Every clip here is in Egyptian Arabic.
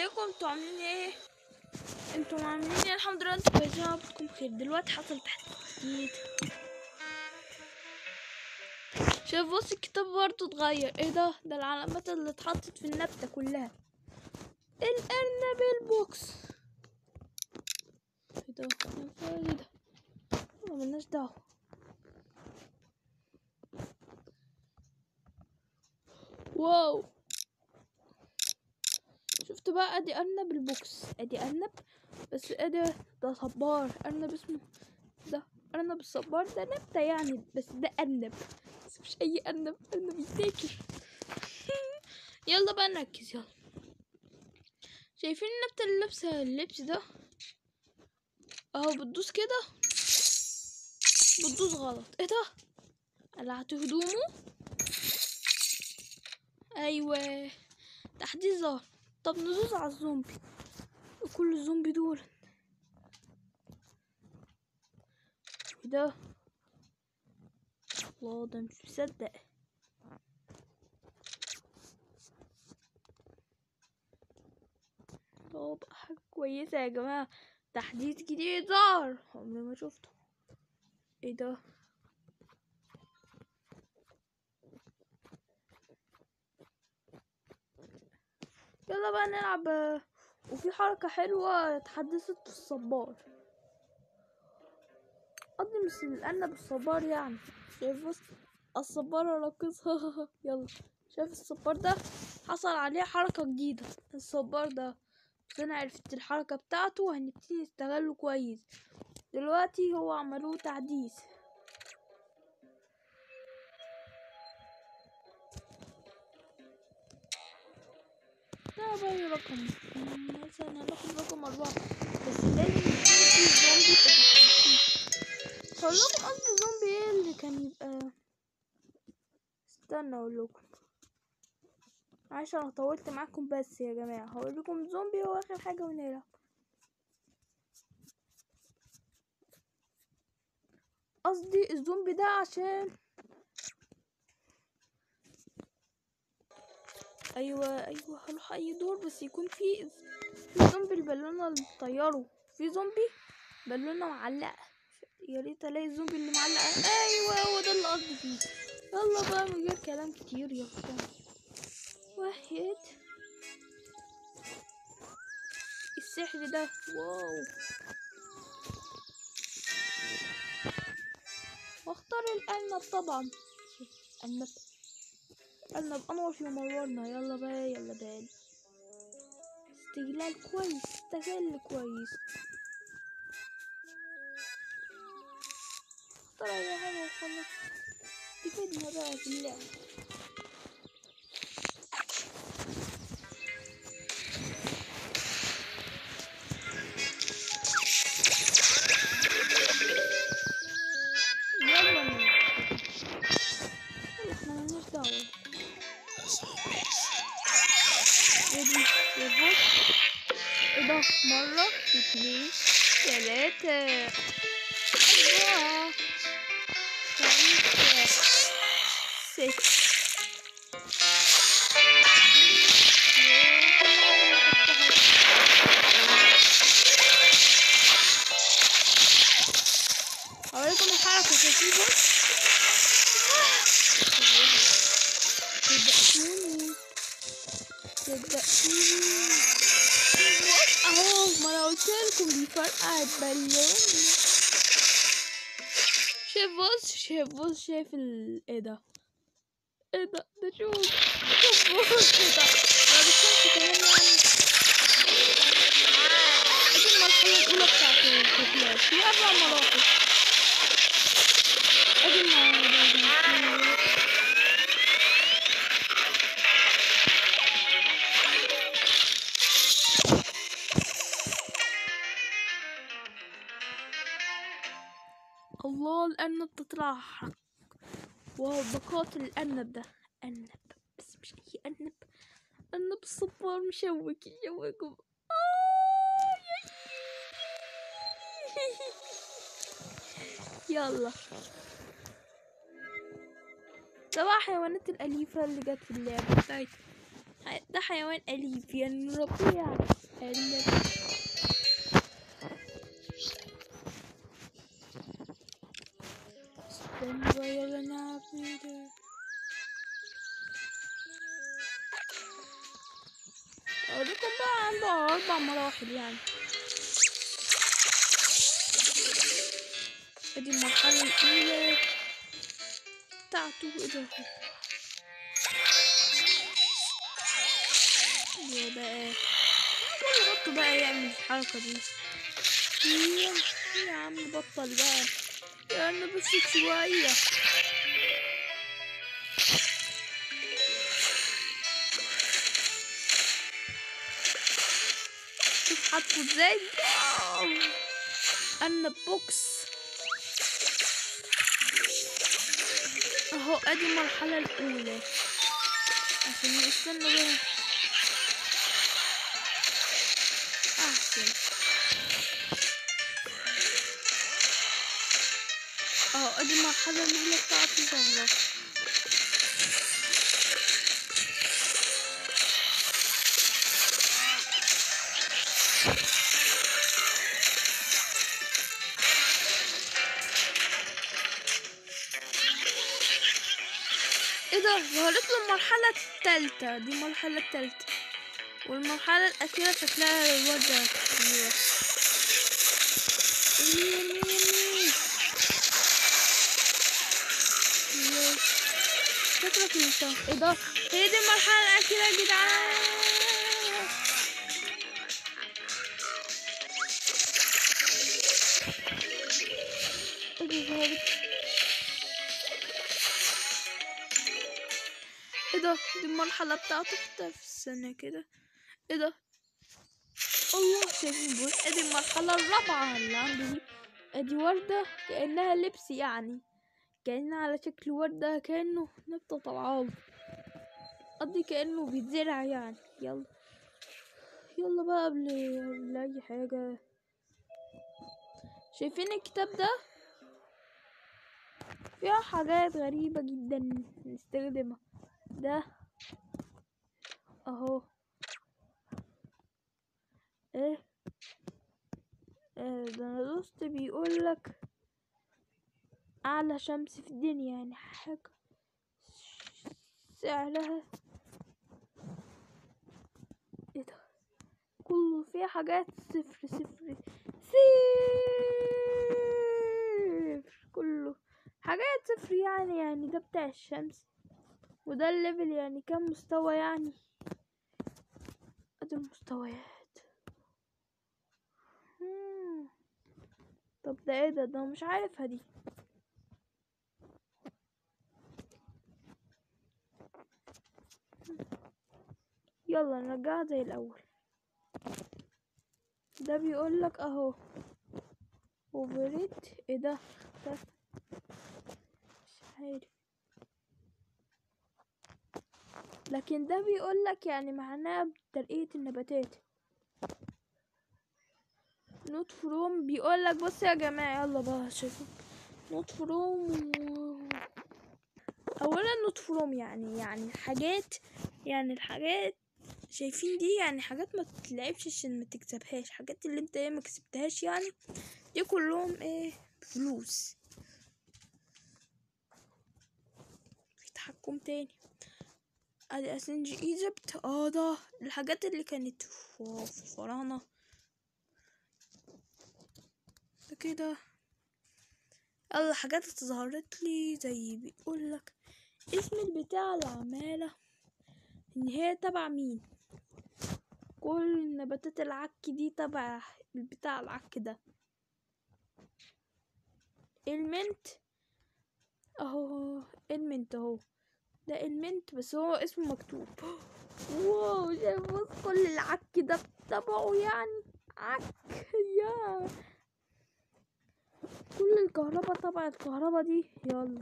ازيكم انتوا عاملين ايه انتوا عاملين ايه الحمد لله انتوا كويسين يا رب تكونوا بخير دلوقتي حصل تحديث شوف بص الكتاب برضه اتغير ايه ده ده العلامات اللي اتحطت في النبتة كلها الارنب البوكس ايه ده ايه ده ملناش دعوة واو شفت بقى ادي ارنب البوكس ادي ارنب بس ادي ده صبار ارنب اسمه ده ارنب الصبار ده نبتة يعني بس ده ارنب بس مش اي ارنب ارنب يتاكل يلا بقى نركز يلا شايفين النبتة اللي لابسة اللبس ده اهو بتدوس كده بتدوس غلط ايه ده قلعت هدومه ايوه تحديث ظهر طب ندوس على الزومبي كل الزومبي دول ده الله ده مش مصدق طب حاجة كويسة يا جماعة تحديث جديد ظهر عمري ما شفته ايه ده يلا بقى نلعب آه، وفي حركة حلوة اتحدثت في الصبار قصدي مش الأرنب الصبار يعني شايف بص الصبار راقصها يلا شايف الصبار ده حصل عليه حركة جديدة الصبار ده بس أنا عرفت الحركة بتاعته وهنبتدي نستغله كويس دلوقتي هو عملوه تحديث ده بقى رقم مم، مثلا هناخد رقم أربعة بس لازم يكون في زومبي هقولكم قصدي زومبي ايه اللي كان يبقى استنى اقولكم عشان انا طولت معاكم بس يا جماعة هقولكم زومبي هو اخر حاجة ونلعب قصدي الزومبي ده عشان ايوه ايوه هروح اي دور بس يكون في في زومبي البالونه اللي طيره في زومبي بالونه معلقه يا ريت الاقي الزومبي اللي معلقه ايوه هو ده اللي قصدي فيه يلا بقى من غير كلام كتير يلا واحد السحر ده واو واختار الارنب طبعا ارنب ارنب انور يمررنا يلا بقى يلا بقى استغلال كويس استغل كويس اختار اي حاجة وخلاص تفيدنا بقى في اللعب يلا نلعب. احنا ملناش دعوة ودي يبص ايه ده مرة اتنين تلاتة أربعة خمسة ستة هوريكم الحركة شايفين بص صدقتوني صدقتوني اهو ما انا قلت لكم بيفرقع البالون شايف بص شايف بص شايف ال ايه ده ايه ده ده شوف شوف بص ايه ده ما بتكونش كمان يعني دي المرحلة الأولى بتاعت الكوكلات في أربع مراحل ادي المرحلة الله الأرنب تطلع حرك واو بقاتل الأرنب ده أرنب بس مش أي أرنب أرنب الصبار مشوك يشوكم آه يا يلا تبع حيوانات الأليفة اللي جت في اللعبة بتاعتي ح- ده حيوان أليف يعني ربيع أليف استنى بقى يلا نلعب فيديو أوريكم بقى عنده أربع مراحل يعني ادي المرحلة الأولى بتاعته ايه ده يا بقى كل بطل بقى يعمل الحركة دي يا يا عم بطل بقى يا عم بس شوية شوف حطه ازاي واو انا بوكس اهو ادي المرحلة الاولى عشان نستنى بقى احسن اهو ادي المرحلة الاولى بتاعتي ظاهرة ايه ده ظهرت له المرحلة التالتة دي المرحلة التالتة والمرحلة الأخيرة شكلها الوردة كبيرة يمين يمين يمين. شكلك انت ايه ده هي دي المرحلة الأخيرة يا جدعان ايه ده ظهرت ايه ده دي المرحلة بتاعته في السنة كده ايه ده الله شايفين بص ادي المرحلة الرابعة اللي عنده دي ادي وردة كأنها لبس يعني كأنها على شكل وردة كأنه نبتة طالعاله قصدي كأنه بيتزرع يعني يلا يلا بقى قبل قبل أي حاجة شايفين الكتاب ده فيها حاجات غريبة جدا نستخدمها ده اهو ايه آه، ده انا دوست بيقول لك اعلى شمس في الدنيا يعني حاجة سعرها ايه ده كله فيه حاجات صفر صفر صفر كله حاجات صفر يعني يعني ده بتاع الشمس وده الليفل يعني كام مستوى يعني ادي المستويات مم. طب ده ايه ده ده مش عارفها دي يلا نرجعها زي الاول ده بيقول لك اهو اوفريت ايه ده ده مش عارف لكن ده بيقول لك يعني معناه بترقية النباتات نوت فروم بيقول لك بص يا جماعة يلا بقى شوفوا نوت فروم اولا نوت فروم يعني يعني حاجات يعني الحاجات شايفين دي يعني حاجات ما تتلعبش عشان ما تكسبهاش حاجات اللي انت ايه ما كسبتهاش يعني دي كلهم ايه فلوس في تحكم تاني ادي اسنج ايجيبت اه ده الحاجات اللي كانت في في الفراعنة ده كده يلا حاجات ظهرت لي زي بيقولك اسم البتاع العمالة ان هي تبع مين كل نباتات العك دي تبع البتاع العك ده المنت اهو المنت اهو ده المنت بس هو اسمه مكتوب واو شايف بص كل العك ده تبعه يعني عك يا كل الكهرباء تبع الكهرباء دي يلا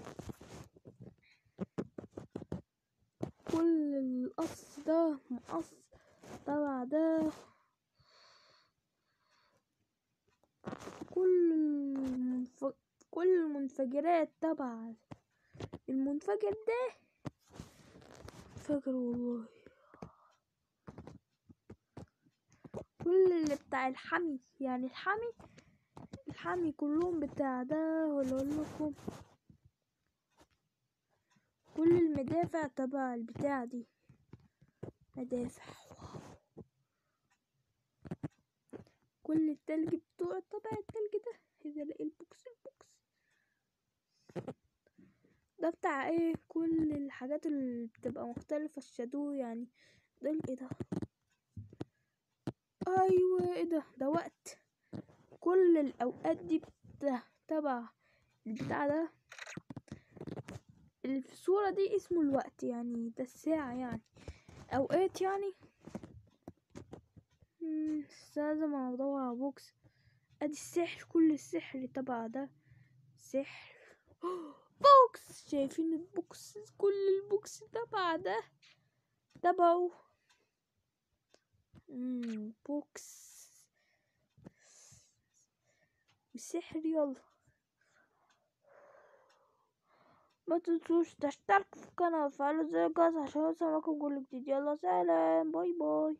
كل القص ده مقص تبع ده كل المنف... كل المنفجرات تبع المنفجر ده فجر والله كل اللي بتاع الحمي يعني الحمي الحمي كلهم بتاع ده ولا اقول لكم كل المدافع تبع البتاع دي مدافع واو كل التلج بتوع تبع التلج ده اذا الاقي البوكس البوكس ده بتاع ايه كل الحاجات اللي بتبقى مختلفة الشادو يعني دول ايه ده ايوه ايه ده ده وقت كل الاوقات دي بت- تبع البتاع ده اللي في الصورة دي اسمه الوقت يعني ده الساعة يعني اوقات يعني مم، بس لازم ادور على بوكس ادي السحر كل السحر تبع ده سحر بوكس شايفين البوكس كل البوكس تبع ده تبعه مم، بوكس والسحر يلا ما تنسوش تشتركوا في القناة وتفعلوا زر الجرس عشان يوصلكم كل جديد يلا سلام باي باي